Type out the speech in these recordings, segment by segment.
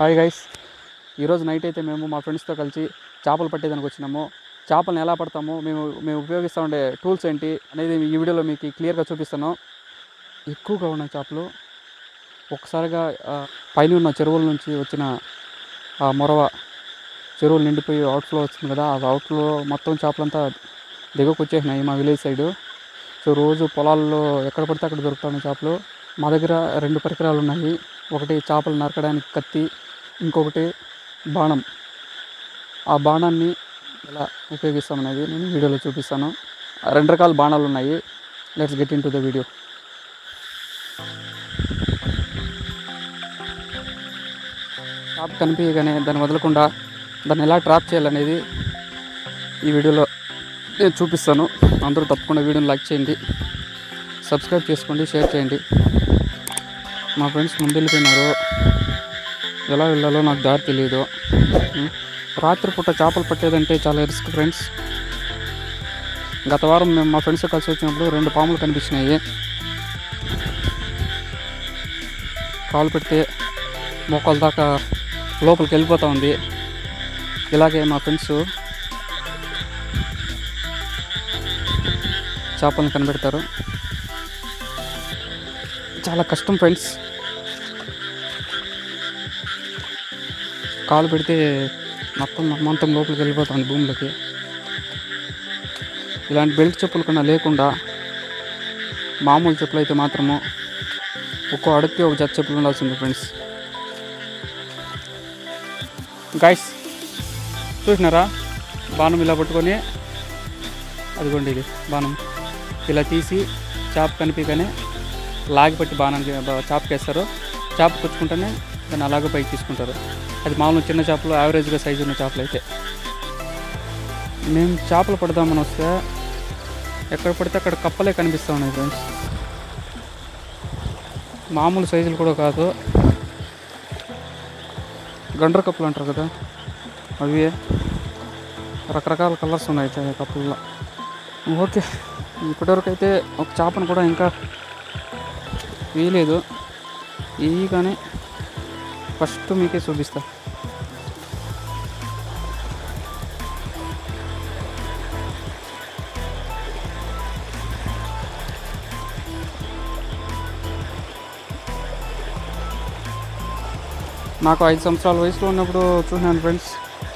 Hi guys ఈరోజు night అయితే మేము మా ఫ్రెండ్స్తో కలిసి చేపలు పట్టేదానికి వచ్చినాము చేపలను ఎలా పడతాము మేము మేము ఉపయోగిస్తూ ఉండే టూల్స్ ఏంటి అనేది ఈ వీడియోలో మీకు క్లియర్గా చూపిస్తాను ఎక్కువగా ఉన్న చేపలు ఒక్కసారిగా ఆ, పైన ఉన్న చెరువుల నుంచి వచ్చిన ఆ మొరవ చెరువులు నిండిపోయి అవుట్ఫ్లో వచ్చింది కదా ఆ అవుట్ఫ్లో మొత్తం చేపలంతా దిగకు వచ్చేసినాయి మా విలేజ్ సైడు సో రోజు పొలాల్లో ఎక్కడ పడితే అక్కడ దొరుకుతాయి చేపలు మా దగ్గర రెండు పరికరాలు ఉన్నాయి ఒకటి చేపలు నరకడానికి కత్తి ఇంకొకటి బాణం ఆ బాణాన్ని ఎలా ఉపయోగిస్తామనేది నేను వీడియోలో చూపిస్తాను ఆ రెండు రకాల బాణాలు ఉన్నాయి let's get into the video trap కనిపించగానే దాన్ని వదలకుండా దాన్ని ఎలా ట్రాప్ చేయాలనేది ఈ వీడియోలో నేను చూపిస్తాను అందరూ తప్పకుండా వీడియోని లైక్ చేయండి సబ్స్క్రైబ్ చేసుకోండి షేర్ చేయండి మా ఫ్రెండ్స్ ముందు వెళ్ళిపోయినారు ఎలా వెళ్ళాలో నాకు దారి తెలియదు ఉం. రాత్రిపూట చేపలు పట్టేదంటే చాలా రిస్క్ ఫ్రెండ్స్ గత వారం మేము మా ఫ్రెండ్స్ కలిసి వచ్చినప్పుడు రెండు పాములు కనిపించినాయి కాలు పెడితే మోకాల దాకా లోపలికి వెళ్ళిపోతూ ఉంది ఇలాగే మా ఫ్రెండ్స్ చేపలను కనిపెడతారు చాలా కష్టం ఫ్రెండ్స్ కాలు పెడితే మొత్తం మొత్తం లోపలికి వెళ్ళిపోతుంది భూమిలోకి ఇలాంటి బెల్ట్ చెప్పులు కన్నా లేకుండా మామూలు చెప్పులు అయితే మాత్రము ఒక్కో అడుగుకి ఒక జత చెప్పులు ఉండాల్సింది ఫ్రెండ్స్ గాయస్ చూసినారా బాణం ఇలా పట్టుకొని అదిగోండి ఇది బాణం ఇలా తీసి చాప్ కనిపించగానే లాగిపెట్టి బాణానికి చాపకేస్తారు చాప కుచ్చుకుంటేనే దాన్ని అలాగే పైకి తీసుకుంటారు అది మామూలు చిన్న చేపలు యావరేజ్గా సైజు ఉన్న చేపలు అయితే మేము చేపలు పడదామని వస్తే ఎక్కడ పడితే అక్కడ కప్పలే కనిపిస్తూ ఉన్నాయి ఫ్రెండ్స్ మామూలు సైజులు కూడా కాదు గండ్ర కప్పులు అంటారు కదా అవి రకరకాల కలర్స్ ఉన్నాయి చే- కప్పుల్లో ఓకే ఇప్పటివరకు అయితే ఒక చేపను కూడా ఇంకా వేయలేదు ఈ కానీ ఫస్ట్ మీకే చూపిస్తా నాకు ఐదు సంవత్సరాల వయసులో ఉన్నప్పుడు చూసినాను ఫ్రెండ్స్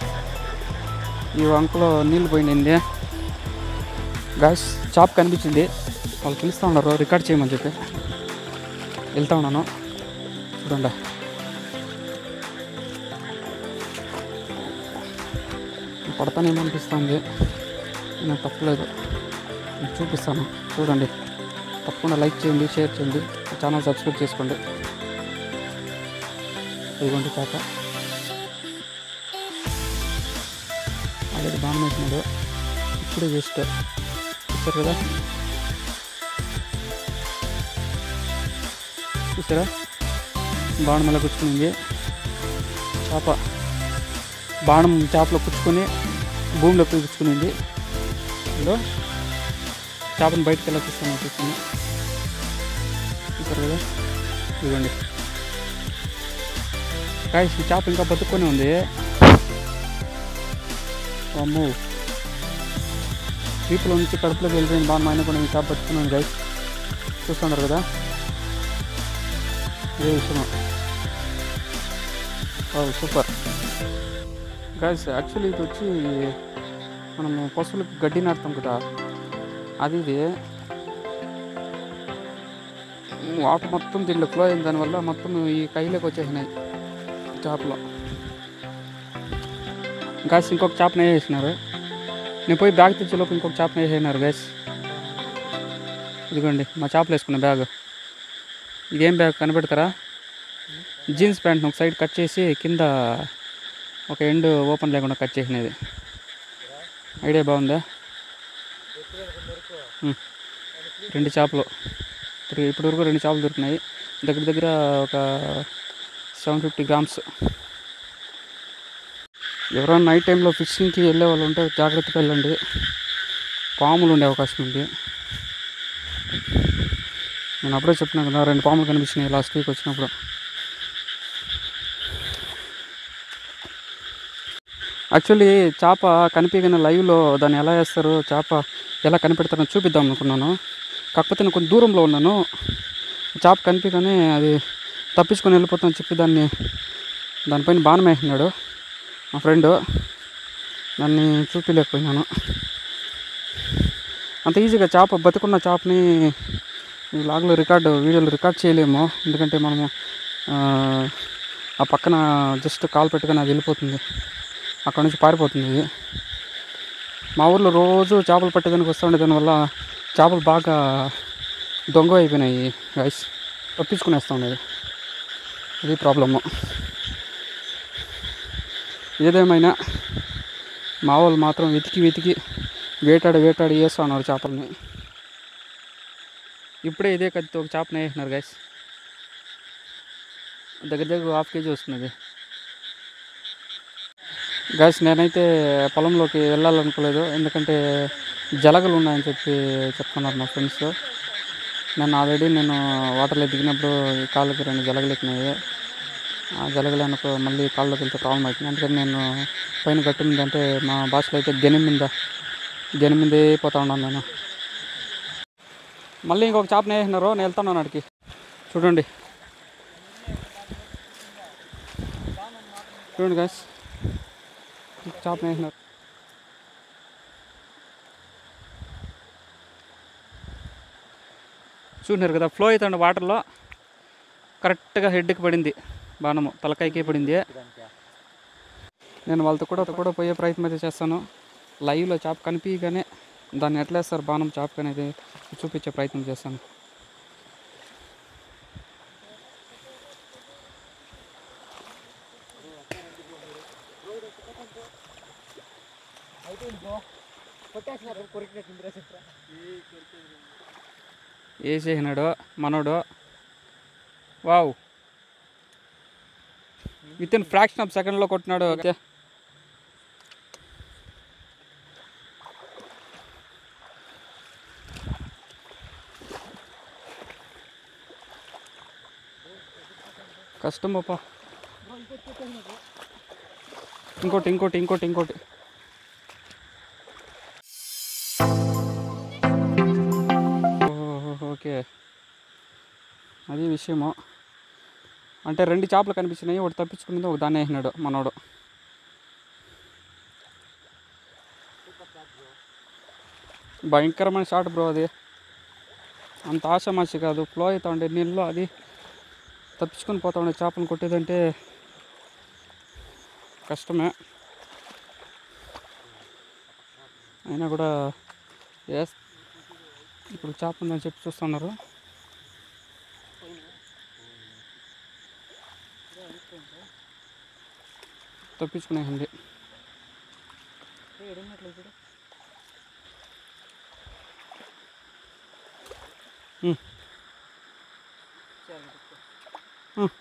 ఈ వంకలో నీళ్ళు పోయింది గాయస్ చాప్ కనిపించింది వాళ్ళు పిలుస్తూ ఉన్నారు రికార్డ్ చేయమని చెప్పి వెళ్తా ఉన్నాను చూడండి పడతానేమో అనిపిస్తుంది నాకు తప్పలేదు నేను చూపిస్తాను చూడండి తప్పకుండా లైక్ చేయండి షేర్ చేయండి ఛానల్ సబ్స్క్రైబ్ చేసుకోండి ఇదిగోండి చేప ఆల్రెడీ బాగా వేసినాడు ఇప్పుడే జస్ట్ చూసారు కదా చూసారా బాణం ఎలా గుచ్చుకునింది చేప బాణం చేపలో పుచ్చుకొని భూమిలో పోయి పుచ్చుకునింది ఇదో చేపను బయటకు ఎలా తీస్తాను చూస్తాను చూసారు కదా ఇదిగోండి కాయస్ ఈ చేప ఇంకా బతుక్కొని ఉంది అమ్మో వీపులో నుంచి కడుపులోకి వెళ్ళిపోయింది బాగా మా ఆయన కూడా ఈ చేప బతుకున్నాను గాయస్ చూస్తున్నారు కదా ఇదే విషయం సూపర్ గాయస్ యాక్చువల్లీ ఇది వచ్చి మనము పశువులకు గడ్డి నాటుతాం కదా అది ఇది వాటర్ మొత్తం దీంట్లో ఫ్లో అయిన దానివల్ల మొత్తం ఈ కైలోకి వచ్చేసినాయి చేపలు గాయస్ ఇంకొక చేపను వేసేసినారు నేను పోయి బ్యాగ్ తెచ్చేలోపు ఇంకొక చేపను వేసేసినారు గాయస్ ఇదిగోండి మా చేపలు వేసుకున్న బ్యాగ్ ఇదేం బ్యాగ్ కనబెడతారా జీన్స్ ప్యాంట్ని ఒక సైడ్ కట్ చేసి కింద ఒక ఎండ్ ఓపెన్ లేకుండా కట్ చేసినది ఐడియా బాగుందా ఉమ్. రెండు చేపలు ఇప్పుడు ఇప్పటి వరకు రెండు చేపలు దొరికినాయి దగ్గర దగ్గర ఒక సెవెన్ ఫిఫ్టీ గ్రామ్స్ ఎవరైనా నైట్ టైంలో ఫిషింగ్కి వెళ్ళే వాళ్ళు ఉంటే జాగ్రత్తగా వెళ్ళండి పాములు ఉండే అవకాశం ఉంది నేను అప్పుడే చెప్పినా కదా రెండు పాములు కనిపించినాయి లాస్ట్ వీక్ వచ్చినప్పుడు యాక్చువల్లీ చేప కనిపించగానే లైవ్లో దాన్ని ఎలా వేస్తారు చేప ఎలా కనిపెడతారని చూపిద్దాం అనుకున్నాను కాకపోతే నేను కొంచెం దూరంలో ఉన్నాను చేప కనిపించగానే అది తప్పించుకొని వెళ్ళిపోతాను చెప్పి దాన్ని దానిపైన బాణం వేసినాడు మా ఫ్రెండ్ దాన్ని చూపించలేకపోయినాను అంత ఈజీగా చేప బతుకున్న చేపని ఈ లాగ్లో రికార్డు వీడియోలో రికార్డ్ చేయలేము ఎందుకంటే మనము ఆ, ఆ పక్కన జస్ట్ కాల్ పెట్టుకొని అది వెళ్ళిపోతుంది అక్కడ నుంచి పారిపోతుంది ఇది మా ఊర్లో రోజు చేపలు పట్టేదానికి వస్తుండే దానివల్ల చేపలు బాగా దొంగ అయిపోయినాయి గైస్ తప్పించుకునేస్తూ ఉండేది ఇది ప్రాబ్లము ఏదేమైనా మా వాళ్ళు మాత్రం వెతికి వెతికి వేటాడి వేటాడి వేస్తూ ఉన్నారు చేపల్ని ఇప్పుడే ఇదే కత్తితో ఒక చేపని వేసినారు గైస్ దగ్గర దగ్గర హాఫ్ కేజీ వస్తుంది గైస్ నేనైతే పొలంలోకి వెళ్ళాలనుకోలేదు ఎందుకంటే జలగలు ఉన్నాయని చెప్పి చెప్తున్నారు మా ఫ్రెండ్స్ నేను ఆల్రెడీ నేను వాటర్లో దిగినప్పుడు ఈ కాళ్ళకి రెండు జలగలు ఎక్కినాయి ఆ జలగలు అనుకో మళ్ళీ కాళ్ళలోకి వెళ్తే ప్రాబ్లం అవుతుంది అందుకని నేను పైన గట్టి మీద అంటే మా భాషలో అయితే గెని మీద గెని మీదే పోతా ఉన్నాను నేను మళ్ళీ ఇంకొక చేపని వేసినారు నేను వెళ్తాను అడికి చూడండి చూడండి గాయస్ చేపని వేసినారు చూసినారు కదా ఫ్లో అవుతుంది వాటర్లో కరెక్ట్గా హెడ్కి పడింది బాణము తలకాయకి పడింది నేను వాళ్ళతో కూడా కూడా పోయే ప్రయత్నం అయితే చేస్తాను లైవ్లో చేప కనిపించగానే దాన్ని ఎట్లా వేస్తారు బాణం చేపకి అనేది చూపించే ప్రయత్నం చేస్తాను వేసేసినాడు మనోడు wow within fraction of సెకండ్లో కొట్టినాడు ఓకే కష్టం పాప ఇంకోటి ఇంకోటి ఇంకోటి ఇంకోటి ఓహో, ఓకే అది విషయము అంటే రెండు చేపలు కనిపించినాయి ఒకటి తప్పించుకునేది ఒక దాన్ని వేసినాడు మనోడు భయంకరమైన షాట్ బ్రో అది అంత ఆశమాషి కాదు ఫ్లో అవుతా ఉండే నీళ్ళలో అది తప్పించుకొని పోతా ఉండే చేపలను కొట్టేదంటే కష్టమే అయినా కూడా ఎస్ ఇప్పుడు చేప ఉందని చెప్పి చూస్తున్నారు తప్పించుకునేసింది ఉమ్. ఉమ్.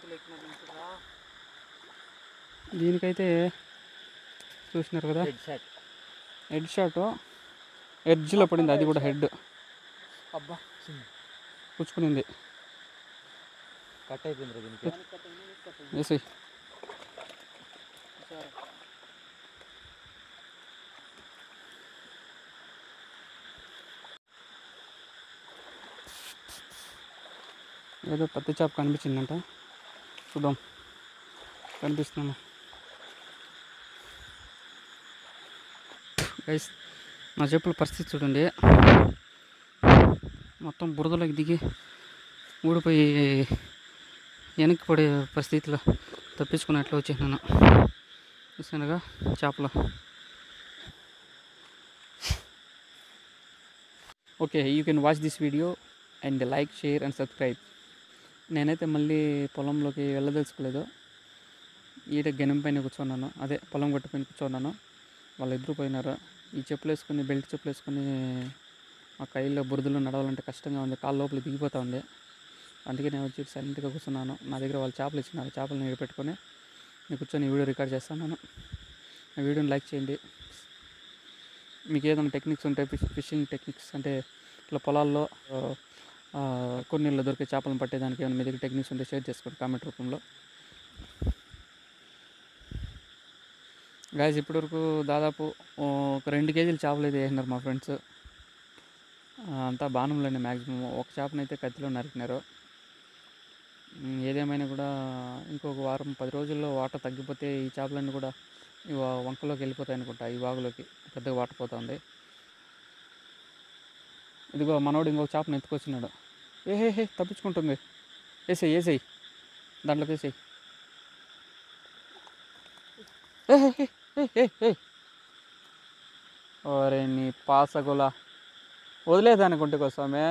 దీనికైతే చూసినారు కదా హెడ్ షాట్ ఎడ్జ్లో పడింది అది కూడా హెడ్ అబ్బా పుచ్చుకునింది కట్ అయిపోయింది దీనికి వేసి ఏదో పెద్ద చేప కనిపించిందంట చూద్దాం కనిపిస్తున్నాను గైస్ నా చెప్పుల పరిస్థితి చూడండి మొత్తం బురదలోకి దిగి ఊడిపోయి వెనక్కి పడే పరిస్థితిలో తప్పించుకున్నట్లు వచ్చేసినాను చూసానుగా చేపలు okay you can watch this video and like share and subscribe నేనైతే మళ్ళీ పొలంలోకి వెళ్ళదలుచుకోలేదు ఈడ గెనం పైన కూర్చున్నాను అదే పొలం గట్టు పైన కూర్చున్నాను వాళ్ళిద్దరూ పోయినారు ఈ చెప్పులు వేసుకొని బెల్ట్ చెప్పులు వేసుకొని ఆ కైల్లో బురదలో నడవాలంటే కష్టంగా ఉంది కాళ్ళ లోపల దిగిపోతా ఉంది అందుకే నేను వచ్చి సైలెంట్గా కూర్చున్నాను నా దగ్గర వాళ్ళు చేపలు ఇచ్చినారు చేపలు నేను పెట్టుకొని నేను కూర్చొని ఈ వీడియో రికార్డ్ చేస్తున్నాను ఆ వీడియోని లైక్ చేయండి మీకు ఏదైనా టెక్నిక్స్ ఉంటే ఫిష్ ఫిషింగ్ టెక్నిక్స్ అంటే ఇట్లా పొలాల్లో ఆ, ఆ, కొన్నిళ్ళు దొరికే చేపలను పట్టేదానికి ఏమైనా మీ దగ్గర టెక్నిక్స్ ఉంటే షేర్ చేసుకోండి కామెంట్ రూపంలో గాయస్ ఇప్పటివరకు దాదాపు ఓ ఒక రెండు కేజీలు చేపలు అయితే వేసినారు మా ఫ్రెండ్స్ అంతా బాణంలోనే మ్యాక్సిమం ఒక చేపనైతే కత్తిలో నరికినారు ఉమ్, ఏదేమైనా కూడా ఇంకొక వారం పది రోజుల్లో వాటర్ తగ్గిపోతే ఈ చేపలన్నీ కూడా ఈ వా- వంకలోకి వెళ్ళిపోతాయి అనుకుంటా ఈ వాగులోకి పెద్దగా వాటర్ పోతుంది ఇదిగో మనోడు ఇంకొక చేపను ఎత్తుకొచ్చినాడు ఏ హే హే తప్పించుకుంటుంది వేసేయి వేసేయి దాంట్లోకి వేసేయి ఏ హే హే ఏ ఏ ఏ ఓరే నీ పాసగుల వదిలేదనుకుంటే కోసమే